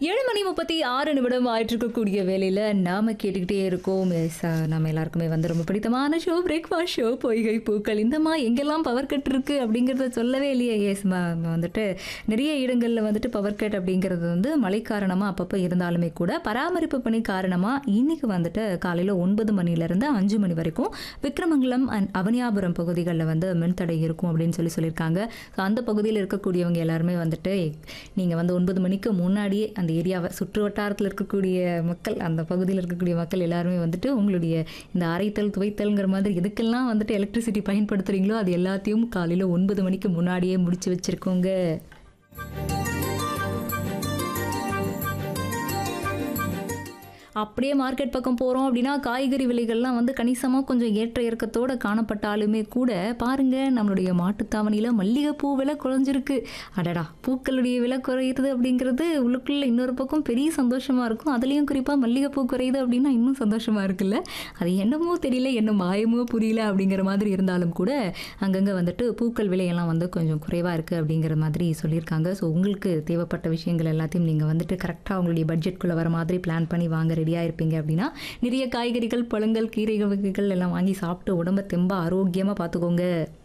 ஏழு மணி முப்பத்தி ஆறு நிமிடம் ஆயிட்டு இருக்கக்கூடிய வேலையில நாம கேட்டுக்கிட்டே இருக்கோம் எஸ் நம்ம எல்லாருக்குமே வந்து ரொம்ப பிடித்தமான ஷோ பிரேக்ஃபாஸ்ட் ஷோ பொய்கை பூக்கள் இந்தமா எங்கெல்லாம் பவர் கட் இருக்கு அப்படிங்கிறத சொல்லவே இல்லையே எஸ் வந்துட்டு நிறைய இடங்கள்ல வந்துட்டு பவர் கட் அப்படிங்கிறது வந்து மழை காரணமா அப்பப்போ இருந்தாலுமே கூட பராமரிப்பு பணி காரணமா இன்னைக்கு வந்துட்டு காலையில ஒன்பது மணில இருந்து அஞ்சு மணி வரைக்கும் விக்ரமங்கலம் அண்ட் அவனியாபுரம் பகுதிகளில் வந்து மின்தடை இருக்கும் அப்படின்னு சொல்லி சொல்லியிருக்காங்க ஸோ அந்த பகுதியில் இருக்கக்கூடியவங்க எல்லாருமே வந்துட்டு நீங்கள் வந்து ஒன்பது மணிக்கு முன்னாடியே அந்த ஏரியாவை சுற்று வட்டாரத்தில் இருக்கக்கூடிய மக்கள் அந்த பகுதியில் இருக்கக்கூடிய மக்கள் எல்லாருமே வந்துட்டு உங்களுடைய இந்த அரைத்தல் துவைத்தல்ங்கிற மாதிரி எதுக்கெல்லாம் வந்துட்டு எலக்ட்ரிசிட்டி பயன்படுத்துகிறீங்களோ அது எல்லாத்தையும் காலையில் ஒன்பது மணிக்கு முன்னாடியே முடிச்சு வச்சுருக்கோங்க அப்படியே மார்க்கெட் பக்கம் போகிறோம் அப்படின்னா காய்கறி விலைகள்லாம் வந்து கணிசமாக கொஞ்சம் ஏற்ற இறக்கத்தோடு காணப்பட்டாலுமே கூட பாருங்க நம்மளுடைய மாட்டுத்தாவணியில் மல்லிகைப்பூ விலை குறைஞ்சிருக்கு அடடா பூக்களுடைய விலை குறையுது அப்படிங்கிறது உள்ளுக்குள்ள இன்னொரு பக்கம் பெரிய சந்தோஷமாக இருக்கும் அதுலேயும் குறிப்பாக மல்லிகைப்பூ குறையுது அப்படின்னா இன்னும் சந்தோஷமாக இருக்குல்ல அது என்னமோ தெரியல என்ன மாயமோ புரியல அப்படிங்கிற மாதிரி இருந்தாலும் கூட அங்கங்கே வந்துட்டு பூக்கள் விலையெல்லாம் வந்து கொஞ்சம் குறைவாக இருக்குது அப்படிங்கிற மாதிரி சொல்லியிருக்காங்க ஸோ உங்களுக்கு தேவைப்பட்ட விஷயங்கள் எல்லாத்தையும் நீங்கள் வந்துட்டு கரெக்டாக உங்களுடைய பட்ஜெட்குள்ளே வர மாதிரி பிளான் பண்ணி வாங்க ரெடியாக இருப்பீங்க அப்படின்னா நிறைய காய்கறிகள் பழங்கள் கீரை வகைகள் எல்லாம் வாங்கி சாப்பிட்டு உடம்ப தெம்ப ஆரோக்கியமாக பார்த்துக்கோங்க